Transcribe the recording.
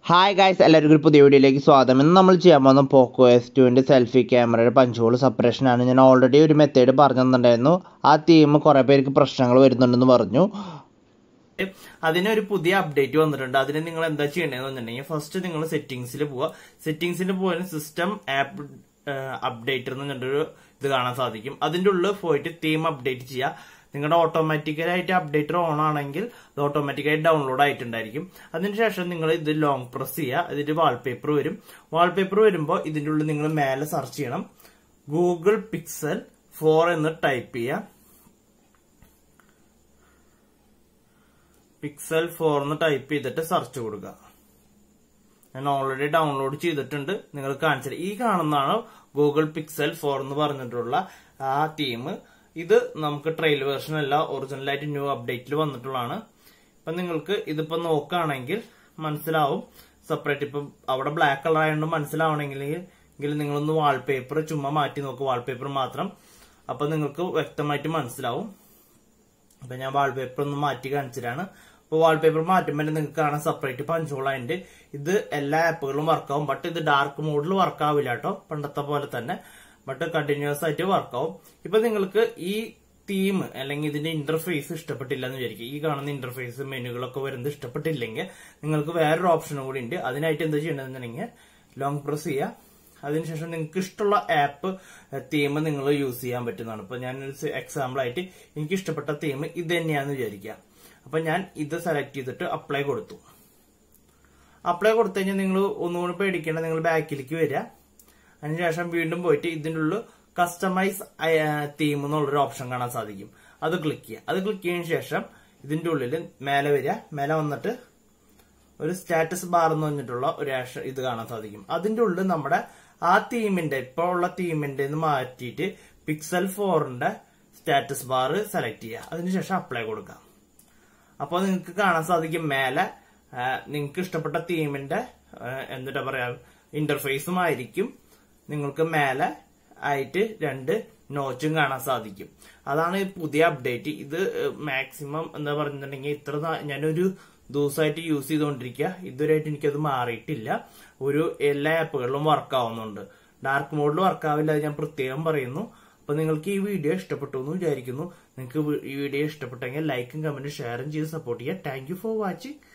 hi guys എല്ലാവർക്കും ഒരു പുതിയ വീഡിയോയിലേക്ക് സ്വാഗതം ഇന്ന് നമ്മൾ ചെയ്യാൻ പോകുന്ന പോക്കോ എസ് ടുവിൻ്റെ സെൽഫി ക്യാമറയുടെ പഞ്ച് സെപ്പറേഷൻ ആണ് ഞാൻ ഓൾറെഡി ഒരു മെത്തേഡ് പറഞ്ഞു തന്നിട്ടുണ്ടായിരുന്നു ആ തീം കുറേ പേർക്ക് പ്രശ്നങ്ങൾ വരുന്നുണ്ടെന്ന് പറഞ്ഞു അതിനൊരു പുതിയ അപ്ഡേറ്റ് വന്നിട്ടുണ്ട് അതിന് നിങ്ങൾ എന്താ ചെയ്യേണ്ടതെന്ന് വെച്ചിട്ടുണ്ടെങ്കിൽ ഫസ്റ്റ് നിങ്ങൾ സെറ്റിംഗ്സിൽ പോവുക സെറ്റിംഗ്സിൽ പോയാൽ സിസ്റ്റം ആപ്പ് അപ്ഡേറ്റർ എന്ന് പറഞ്ഞിട്ടൊരു ഇത് കാണാൻ സാധിക്കും അതിന്റെ ഉള്ളിൽ പോയിട്ട് തീം അപ്ഡേറ്റ് ചെയ്യുക നിങ്ങളുടെ ഓട്ടോമാറ്റിക്കലായിട്ട് അപ്ഡേറ്റർ ഓൺ ആണെങ്കിൽ അത് ഓട്ടോമാറ്റിക്കായിട്ട് ഡൗൺലോഡ് ആയിട്ടുണ്ടായിരിക്കും അതിനുശേഷം നിങ്ങൾ ഇത് ലോങ് പ്രസ് ചെയ്യുക അതിന്റെ വാൾപേപ്പർ വരും വാൾപേപ്പർ വരുമ്പോൾ ഇതിന്റെ ഉള്ളിൽ നിങ്ങൾ മേലെ സെർച്ച് ചെയ്യണം ഗൂഗിൾ പിക്സൽ ഫോർ എന്ന് ടൈപ്പ് ചെയ്യുക പിക്സൽ ഫോർ എന്ന് ടൈപ്പ് ചെയ്തിട്ട് സെർച്ച് കൊടുക്കുക ഞാൻ ഓൾറെഡി ഡൗൺലോഡ് ചെയ്തിട്ടുണ്ട് നിങ്ങൾ കാണിച്ചത് ഈ കാണുന്നതാണ് ഗൂഗിൾ പിക്സൽ ഫോർ എന്ന് പറഞ്ഞിട്ടുള്ള ആ തീം ഇത് നമുക്ക് ട്രയൽ വേർഷൻ അല്ല ഒറിജിനൽ ആയിട്ട് ന്യൂ അപ്ഡേറ്റിൽ വന്നിട്ടുള്ളതാണ് ഇപ്പൊ നിങ്ങൾക്ക് ഇതിപ്പോ നോക്കുകയാണെങ്കിൽ മനസ്സിലാവും സെപ്പറേറ്റ് ഇപ്പം അവിടെ ബ്ലാക്ക് കളർ ആയതുകൊണ്ട് മനസ്സിലാവണമെങ്കിൽ എങ്കിൽ നിങ്ങളൊന്ന് വാൾപേപ്പർ ചുമ്മാ മാറ്റി നോക്കുക വാൾപേപ്പർ മാത്രം അപ്പൊ നിങ്ങൾക്ക് വ്യക്തമായിട്ട് മനസ്സിലാവും അപ്പൊ ഞാൻ വാൾപേപ്പർ ഒന്ന് മാറ്റി കാണിച്ചിട്ടാണ് അപ്പൊ വാൾപേപ്പർ മാറ്റുമ്പോൾ നിങ്ങൾക്ക് കാണാൻ സെപ്പറേറ്റ് പഞ്ചോൾ അതിന്റെ ഇത് എല്ലാ ആപ്പുകളും വർക്കാവും ബട്ട് ഇത് ഡാർക്ക് മോഡിൽ വർക്ക് ആവില്ല കേട്ടോ പണ്ടത്തെ പോലെ തന്നെ ബട്ട് കണ്ടിന്യൂസ് ആയിട്ട് വർക്കാവും ഇപ്പൊ നിങ്ങൾക്ക് ഈ തീം അല്ലെങ്കിൽ ഇതിന്റെ ഇന്റർഫേസ് ഇഷ്ടപ്പെട്ടില്ല എന്ന് വിചാരിക്കും ഈ കാണുന്ന ഇന്റർഫേസ് മെനുകളൊക്കെ വരുന്നത് ഇഷ്ടപ്പെട്ടില്ലെങ്കിൽ നിങ്ങൾക്ക് വേറൊരു ഓപ്ഷനും കൂടി ഉണ്ട് അതിനായിട്ട് എന്താ ചെയ്യേണ്ടതെന്നുണ്ടെങ്കിൽ ലോങ് പ്രസ് ചെയ്യുക അതിനുശേഷം നിങ്ങൾക്ക് ഇഷ്ടമുള്ള ആപ്പ് തീം നിങ്ങൾ യൂസ് ചെയ്യാൻ പറ്റുന്നതാണ് ഇപ്പൊ ഞാൻ എക്സാമ്പിൾ ആയിട്ട് എനിക്ക് ഇഷ്ടപ്പെട്ട തീം ഇത് തന്നെയാന്ന് വിചാരിക്കുക അപ്പൊ ഞാൻ ഇത് സെലക്ട് ചെയ്തിട്ട് അപ്ലൈ കൊടുത്തു അപ്ലൈ കൊടുത്തു കഴിഞ്ഞാൽ നിങ്ങൾ ഒന്നുകൂടി പേടിക്കേണ്ട നിങ്ങൾ ബാക്കിലേക്ക് വരിക അതിനുശേഷം വീണ്ടും പോയിട്ട് ഇതിൻ്റെ ഉള്ളിൽ കസ്റ്റമൈസ് തീം എന്നുള്ളൊരു ഓപ്ഷൻ കാണാൻ സാധിക്കും അത് ക്ലിക്ക് ചെയ്യുക അത് ക്ലിക്ക് ചെയ്തതിനു ശേഷം ഇതിന്റെ ഉള്ളിൽ മേലെ വരിക മേലെ വന്നിട്ട് ഒരു സ്റ്റാറ്റസ് ബാർ എന്ന് പറഞ്ഞിട്ടുള്ള ഒരു ആക്ഷൻ ഇത് കാണാൻ സാധിക്കും അതിന്റെ ഉള്ളിൽ നമ്മുടെ ആ തീമിന്റെ ഇപ്പോൾ ഉള്ള തീമിന്റെ മാറ്റിയിട്ട് പിക്സൽ ഫോറിന്റെ സ്റ്റാറ്റസ് ബാർ സെലക്ട് ചെയ്യുക അതിനുശേഷം അപ്ലൈ കൊടുക്കുക അപ്പോൾ നിങ്ങൾക്ക് കാണാൻ സാധിക്കും മേലെ നിങ്ങൾക്ക് ഇഷ്ടപ്പെട്ട തീമിന്റെ എന്താ പറയാ ഇന്റർഫേസും ആയിരിക്കും നിങ്ങൾക്ക് മേലെ ആയിട്ട് രണ്ട് നോച്ചും കാണാൻ സാധിക്കും അതാണ് പുതിയ അപ്ഡേറ്റ് ഇത് മാക്സിമം എന്താ പറഞ്ഞിട്ടുണ്ടെങ്കിൽ ഇത്ര ഞാനൊരു ദിവസമായിട്ട് യൂസ് ചെയ്തുകൊണ്ടിരിക്കുക ഇതുവരെയായിട്ട് എനിക്കത് മാറിയിട്ടില്ല ഒരു എല്ലാ ആപ്പുകളിലും വർക്ക് ആവുന്നുണ്ട് ഡാർക്ക് മോഡിൽ വർക്ക് ആവില്ല അത് ഞാൻ പ്രത്യേകം പറയുന്നു അപ്പൊ നിങ്ങൾക്ക് ഈ വീഡിയോ ഇഷ്ടപ്പെട്ടു എന്ന് വിചാരിക്കുന്നു നിങ്ങൾക്ക് ഈ വീഡിയോ ഇഷ്ടപ്പെട്ടെങ്കിൽ ലൈക്കും കമന്റും ഷെയറും ചെയ്ത് സപ്പോർട്ട് ചെയ്യുക താങ്ക് യു ഫോർ വാച്ചിങ്